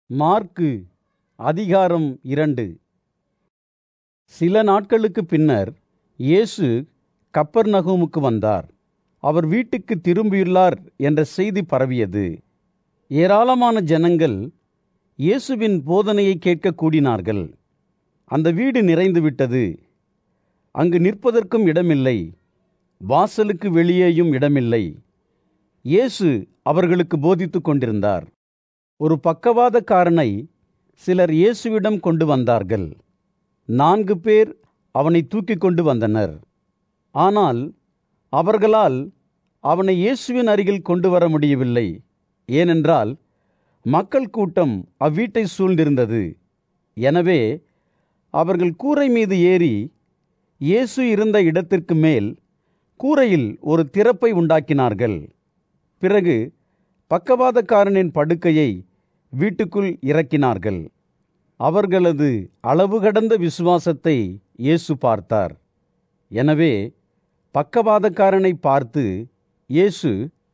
mark அதிகாரம் இரண்டு சில நாட்களுக்கு பின்னர் இயேசு கப்பர்நகூமுக்கு வந்தார் அவர் வீட்டுக்கு திரும்பியுள்ளார் என்ற செய்தி பரவியது ஏராளமான ஜனங்கள் இயேசுவின் போதனையை கேட்க கூடினார்கள் அந்த வீடு நிறைந்து விட்டது அங்கு நிற்பதற்கும் இடமில்லை வாசலுக்கு வெளியேயும் இடமில்லை இயேசு அவர்களுக்கு போதித்துக் கொண்டிருந்தார் ஒரு பக்கவாதக்காரனை சிலர் இயேசுவிடம் கொண்டு வந்தார்கள் நான்கு பேர் அவனை தூக்கிக் கொண்டு வந்தனர் ஆனால் அவர்களால் அவனை இயேசுவின் அருகில் கொண்டு வர முடியவில்லை ஏனென்றால் மக்கள் கூட்டம் அவ்வீட்டை சூழ்ந்திருந்தது எனவே அவர்கள் கூரை மீது ஏறி இயேசு இருந்த இடத்திற்கு மேல் கூரையில் ஒரு திறப்பை உண்டாக்கினார்கள் பிறகு பக்கவாதக்காரனின் படுக்கையை வீட்டுக்குள் இறக்கினார்கள் அவர்களது அளவு கடந்த விசுவாசத்தை இயேசு பார்த்தார் எனவே பக்கவாதக்காரனை பார்த்து இயேசு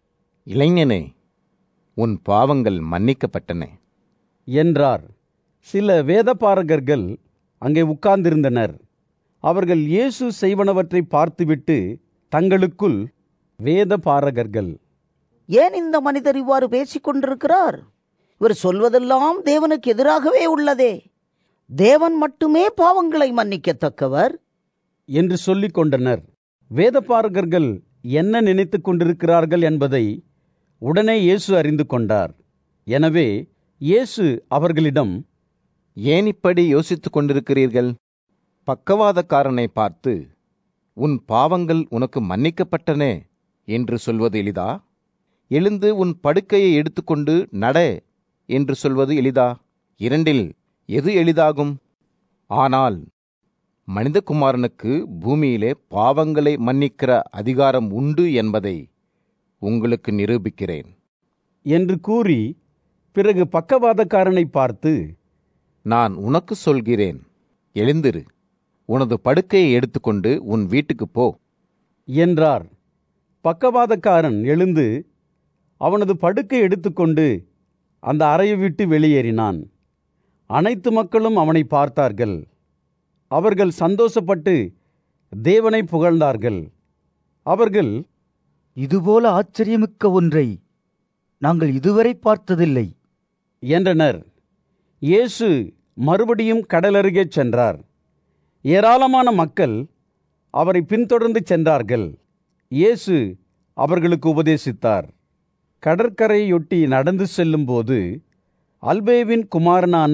இளைஞனே உன் பாவங்கள் மன்னிக்கப்பட்டன என்றார் சில வேதபாரகர்கள் அங்கே உட்கார்ந்திருந்தனர் அவர்கள் இயேசு செய்வனவற்றை பார்த்துவிட்டு தங்களுக்குள் வேதபாரகர்கள் ஏன் இந்த மனிதர் இவ்வாறு பேசிக் கொண்டிருக்கிறார் இவர் சொல்வதெல்லாம் தேவனுக்கு எதிராகவே உள்ளதே தேவன் மட்டுமே பாவங்களை மன்னிக்கத்தக்கவர் என்று சொல்லிக் கொண்டனர் வேதபாரகர்கள் என்ன நினைத்துக் கொண்டிருக்கிறார்கள் என்பதை உடனே இயேசு அறிந்து கொண்டார் எனவே இயேசு அவர்களிடம் ஏன் இப்படி யோசித்துக் கொண்டிருக்கிறீர்கள் பக்கவாதக்காரனை பார்த்து உன் பாவங்கள் உனக்கு மன்னிக்கப்பட்டன என்று சொல்வது எளிதா எழுந்து உன் படுக்கையை எடுத்துக்கொண்டு நட என்று சொல்வது எளிதா இரண்டில் எது எளிதாகும் ஆனால் மனிதகுமாரனுக்கு பூமியிலே பாவங்களை மன்னிக்கிற அதிகாரம் உண்டு என்பதை உங்களுக்கு நிரூபிக்கிறேன் என்று கூறி பிறகு பக்கவாதக்காரனை பார்த்து நான் உனக்கு சொல்கிறேன் எழுந்திரு உனது படுக்கையை எடுத்துக்கொண்டு உன் வீட்டுக்குப் போ என்றார் பக்கவாதக்காரன் எழுந்து அவனது படுக்கை எடுத்துக்கொண்டு அந்த அறையை விட்டு வெளியேறினான் அனைத்து மக்களும் அவனை பார்த்தார்கள் அவர்கள் சந்தோஷப்பட்டு தேவனை புகழ்ந்தார்கள் அவர்கள் இதுபோல ஆச்சரியமிக்க ஒன்றை நாங்கள் இதுவரை பார்த்ததில்லை என்றனர் இயேசு மறுபடியும் கடலருகே சென்றார் ஏராளமான மக்கள் அவரை பின்தொடர்ந்து சென்றார்கள் இயேசு அவர்களுக்கு உபதேசித்தார் கடற்கரையொட்டி நடந்து செல்லும்போது அல்பேவின் குமாரனான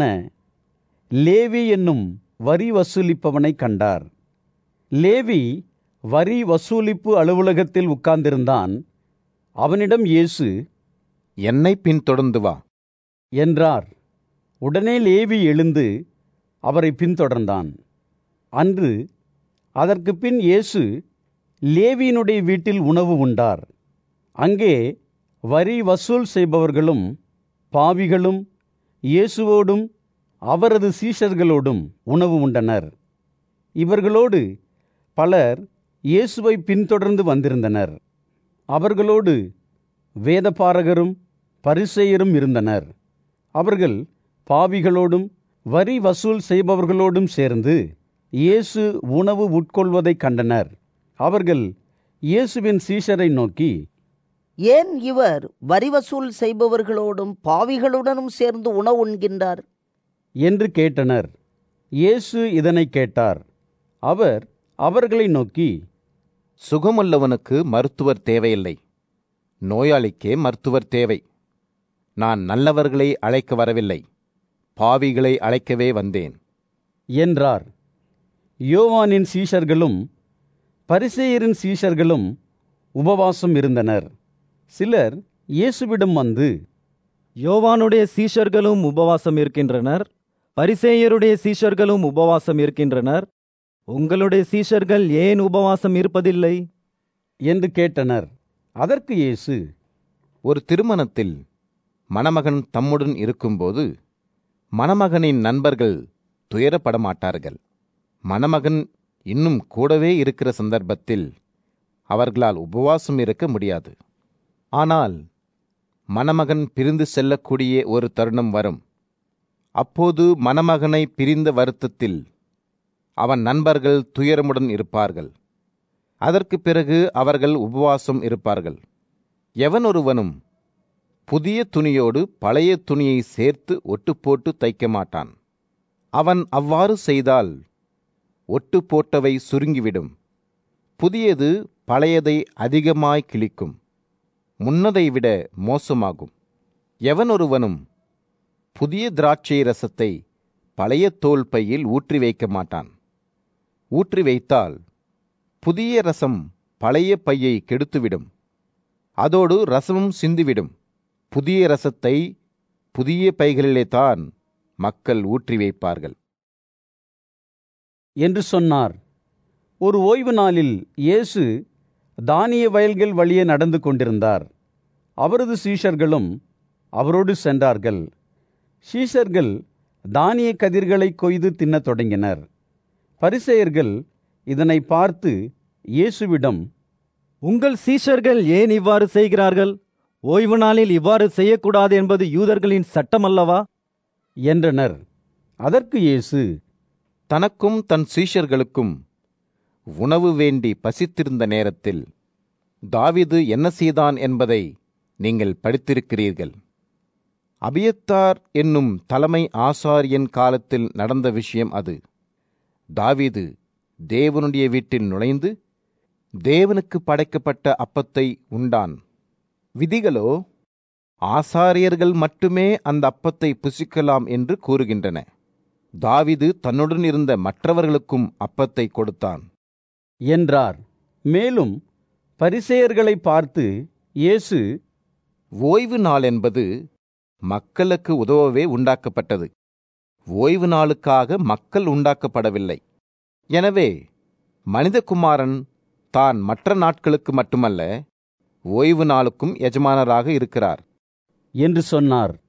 லேவி என்னும் வரி வசூலிப்பவனை கண்டார் லேவி வரி வசூலிப்பு அலுவலகத்தில் உட்கார்ந்திருந்தான் அவனிடம் இயேசு என்னை பின்தொடர்ந்து வா என்றார் உடனே லேவி எழுந்து அவரை பின்தொடர்ந்தான் அன்று அதற்கு பின் இயேசு லேவியினுடைய வீட்டில் உணவு உண்டார் அங்கே வரி வசூல் செய்பவர்களும் பாவிகளும் இயேசுவோடும் அவரது சீஷர்களோடும் உணவு உண்டனர் இவர்களோடு பலர் இயேசுவை பின்தொடர்ந்து வந்திருந்தனர் அவர்களோடு வேதபாரகரும் பரிசேயரும் இருந்தனர் அவர்கள் பாவிகளோடும் வரி வசூல் செய்பவர்களோடும் சேர்ந்து இயேசு உணவு உட்கொள்வதைக் கண்டனர் அவர்கள் இயேசுவின் சீஷரை நோக்கி ஏன் இவர் வரி வசூல் செய்பவர்களோடும் பாவிகளுடனும் சேர்ந்து உணவு உண்கின்றார் என்று கேட்டனர் இயேசு இதனை கேட்டார் அவர் அவர்களை நோக்கி சுகமுள்ளவனுக்கு மருத்துவர் தேவையில்லை நோயாளிக்கே மருத்துவர் தேவை நான் நல்லவர்களை அழைக்க வரவில்லை பாவிகளை அழைக்கவே வந்தேன் என்றார் யோவானின் சீஷர்களும் பரிசேயரின் சீஷர்களும் உபவாசம் இருந்தனர் சிலர் இயேசுவிடம் வந்து யோவானுடைய சீஷர்களும் உபவாசம் இருக்கின்றனர் பரிசேயருடைய சீஷர்களும் உபவாசம் இருக்கின்றனர் உங்களுடைய சீஷர்கள் ஏன் உபவாசம் இருப்பதில்லை என்று கேட்டனர் அதற்கு இயேசு ஒரு திருமணத்தில் மணமகன் தம்முடன் இருக்கும்போது மணமகனின் நண்பர்கள் துயரப்பட மாட்டார்கள் மணமகன் இன்னும் கூடவே இருக்கிற சந்தர்ப்பத்தில் அவர்களால் உபவாசம் இருக்க முடியாது ஆனால் மணமகன் பிரிந்து செல்லக்கூடிய ஒரு தருணம் வரும் அப்போது மணமகனை பிரிந்த வருத்தத்தில் அவன் நண்பர்கள் துயரமுடன் இருப்பார்கள் அதற்கு பிறகு அவர்கள் உபவாசம் இருப்பார்கள் எவனொருவனும் புதிய துணியோடு பழைய துணியை சேர்த்து ஒட்டு போட்டு தைக்க மாட்டான் அவன் அவ்வாறு செய்தால் ஒட்டு போட்டவை சுருங்கிவிடும் புதியது பழையதை அதிகமாய் கிழிக்கும் முன்னதை விட மோசமாகும் எவனொருவனும் புதிய திராட்சை ரசத்தை பழைய தோல் பையில் ஊற்றி வைக்க மாட்டான் ஊற்றி வைத்தால் புதிய ரசம் பழைய பையை கெடுத்துவிடும் அதோடு ரசமும் சிந்திவிடும் புதிய ரசத்தை புதிய பைகளிலே தான் மக்கள் ஊற்றி வைப்பார்கள் என்று சொன்னார் ஒரு ஓய்வு நாளில் இயேசு தானிய வயல்கள் வழியே நடந்து கொண்டிருந்தார் அவரது சீஷர்களும் அவரோடு சென்றார்கள் சீஷர்கள் தானிய கதிர்களை கொய்து தின்னத் தொடங்கினர் பரிசேயர்கள் இதனை பார்த்து இயேசுவிடம் உங்கள் சீஷர்கள் ஏன் இவ்வாறு செய்கிறார்கள் ஓய்வு நாளில் இவ்வாறு செய்யக்கூடாது என்பது யூதர்களின் சட்டம் அல்லவா என்றனர் அதற்கு இயேசு தனக்கும் தன் சீஷர்களுக்கும் உணவு வேண்டி பசித்திருந்த நேரத்தில் தாவீது என்ன செய்தான் என்பதை நீங்கள் படித்திருக்கிறீர்கள் அபியத்தார் என்னும் தலைமை ஆசாரியன் காலத்தில் நடந்த விஷயம் அது தாவீது தேவனுடைய வீட்டில் நுழைந்து தேவனுக்கு படைக்கப்பட்ட அப்பத்தை உண்டான் விதிகளோ ஆசாரியர்கள் மட்டுமே அந்த அப்பத்தை புசிக்கலாம் என்று கூறுகின்றன தாவீது தன்னுடன் இருந்த மற்றவர்களுக்கும் அப்பத்தை கொடுத்தான் என்றார் மேலும் பரிசேயர்களை பார்த்து இயேசு ஓய்வு நாள் என்பது மக்களுக்கு உதவவே உண்டாக்கப்பட்டது ஓய்வு நாளுக்காக மக்கள் உண்டாக்கப்படவில்லை எனவே மனிதகுமாரன் தான் மற்ற நாட்களுக்கு மட்டுமல்ல ஓய்வு நாளுக்கும் எஜமானராக இருக்கிறார் என்று சொன்னார்